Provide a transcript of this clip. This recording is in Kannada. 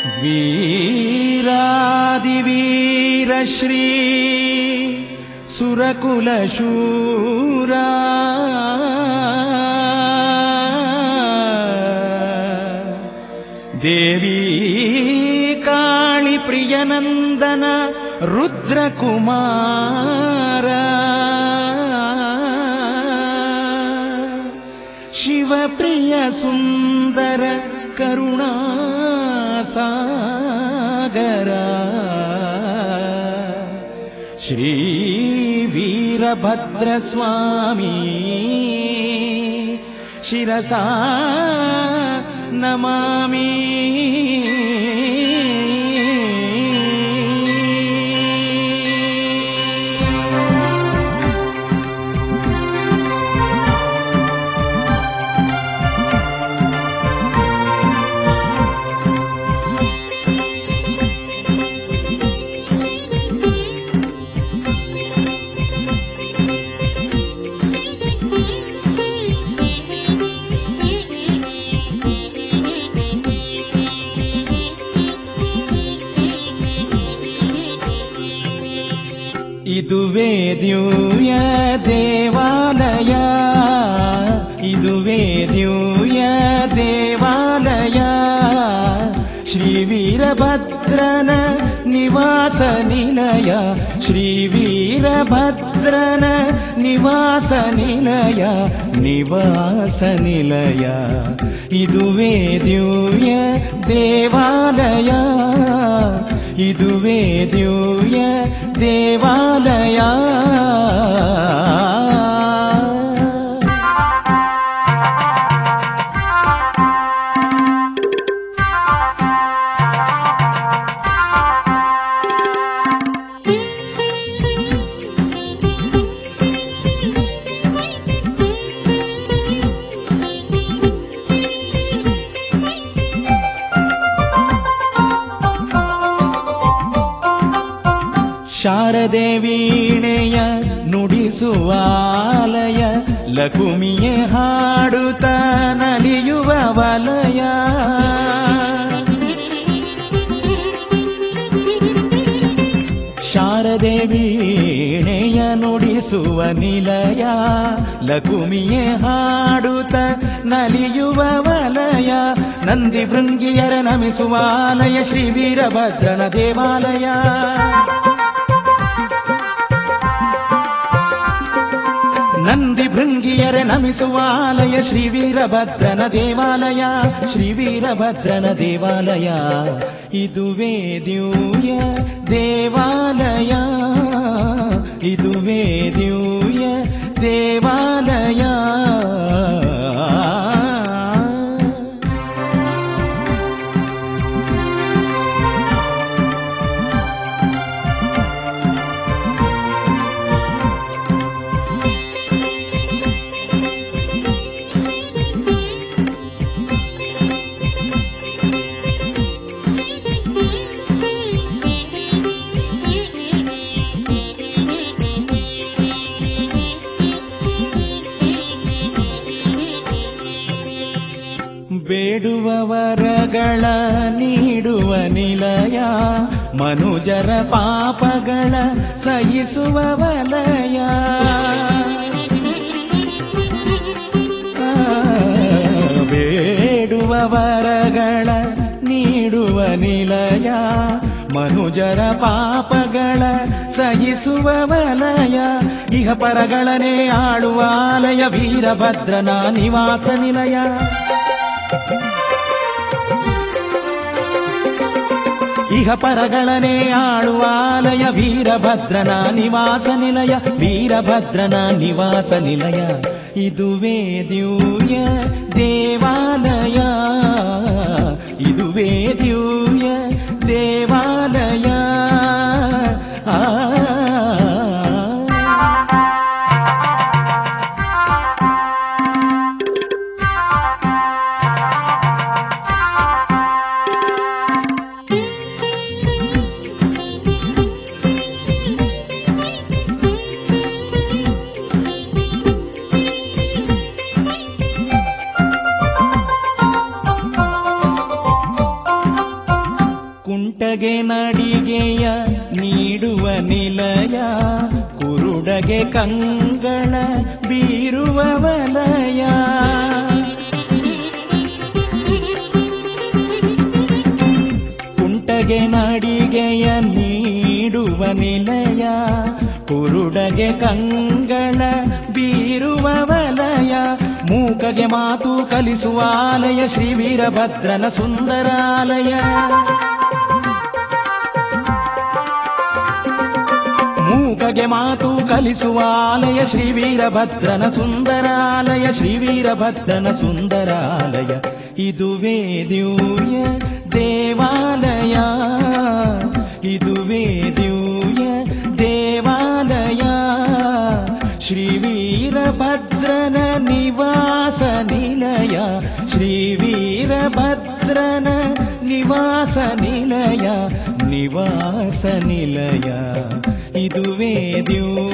वीरादिवीरश्री सुरकुलशूरा देवी काळिप्रियनन्दन रुद्रकुमार शिवप्रिय सुन्दर करुणासागरा श्रीवीरभद्रस्वामी शिरसा नमामि ಇದುವೇ ದಿವ್ಯ ದೇವಾಲಯ ಇದುವೇ ದಿವ್ಯ ದೇವಾಲಯ ಶ್ರೀ ವೀರಭದ್ರನ ನಿವಾಸ ನಿಲಯ ಶ್ರೀ ವೀರಭದ್ರನ ನಿವಾಸ ನಿಲಯ ನಿವಾಸ ನಿಲಯ ಇದುವೇ ದಿವ್ಯ ದೇವಾಲಯ ಇದುವೇ ದಿವ್ಯ ದೇವಾಲಯ ಶಾರದೆ ವೀಣೆಯ ನುಡಿಸುವಾಲಯ ಲಕುಮಿಯೇ ಹಾಡುತ್ತ ನಲಿಯುವ ವಲಯ ಶಾರದೆ ವೀಣೆಯ ನುಡಿಸುವ ನಿಲಯ ಲಕುಮಿಯೇ ಹಾಡುತ್ತ ನಲಿಯುವ ವಲಯ ನಂದಿ ಭೃಂಗಿಯರ ನಮಿಸುವಾಲಯ ಶ್ರೀ ವೀರಭದ್ರನ ದೇವಾಲಯ ನಂದಿ ಭೃಂಗಿಯರೆ ನಮಿಸುವಾಲಯ ಶ್ರೀ ವೀರಭದ್ರನ ದೇವಾಲಯ ಶ್ರೀ ವೀರಭದ್ರನ ದೇವಾಲಯ ಇದುವೇ ದಿವ್ಯ ದೇವಾಲಯ ಇದುವೇ ದಿವ್ಯ ದೇವಾಲಯ ಬೇಡುವ ವರಗಳ ನೀಡುವ ನಿಲಯ ಮನುಜರ ಪಾಪಗಳ ಸಹಿಸುವ ವಲಯ ಆ, ಬೇಡುವ ವರಗಳ ನೀಡುವ ನಿಲಯ ಮನುಜರ ಪಾಪಗಳ ಸಹಿಸುವ ವಲಯ ಇಹ ಪರಗಳನೆ ಆಳುವ ಆಲಯ ವೀರಭದ್ರನ ನಿವಾಸ ನಿಲಯ ಇಹ ಪರಗಳನೆ ಆಳುವ ಆಲಯ ವೀರಭದ್ರನ ನಿವಾಸ ನಿಲಯ ವೀರಭದ್ರನ ನಿವಾಸ ನಿಲಯ ಇದುವೇ ದಿವ್ಯ ದೇವಾಲಯ ಇದುವೇ ದಿವ್ಯ ದೇವಾಲಯ ಆ ಕುಂಟಗೆ ಕಂಗಳ ಬೀರುವ ವಲಯ ಕುಂಟಗೆ ನಡಿಗೆಯ ನೀಡುವ ನಿಲಯ ಕುರುಡಗೆ ಕಂಗಳ ಬೀರುವ ವಲಯ ಮೂಕಗೆ ಮಾತು ಕಲಿಸುವ ಆಲಯ ಶ್ರೀ ವೀರಭದ್ರನ ಸುಂದರಾಲಯ ಮೂಕಗೆ ಮಾತು ಕಲಿಸುವ ಆಲಯ ಶ್ರೀ ವೀರಭದ್ರನ ಸುಂದರಾಲಯ ಶ್ರೀ ವೀರಭದ್ರನ ಸುಂದರಾಲಯ ಇದುವೇ ದಿವ್ಯ ದೇವಾಲಯ ಇದುವೇ ದಿವ್ಯ ದೇವಾಲಯ ಶ್ರೀ ವೀರಭದ್ರನ ನಿವಾಸ ನಿಲಯ ಶ್ರೀ ವೀರಭದ್ರನ ನಿವಾಸ ನಿಲಯ ನಿವಾಸ ನಿಲಯ ಇದುವೇ ದಿವ್ಯ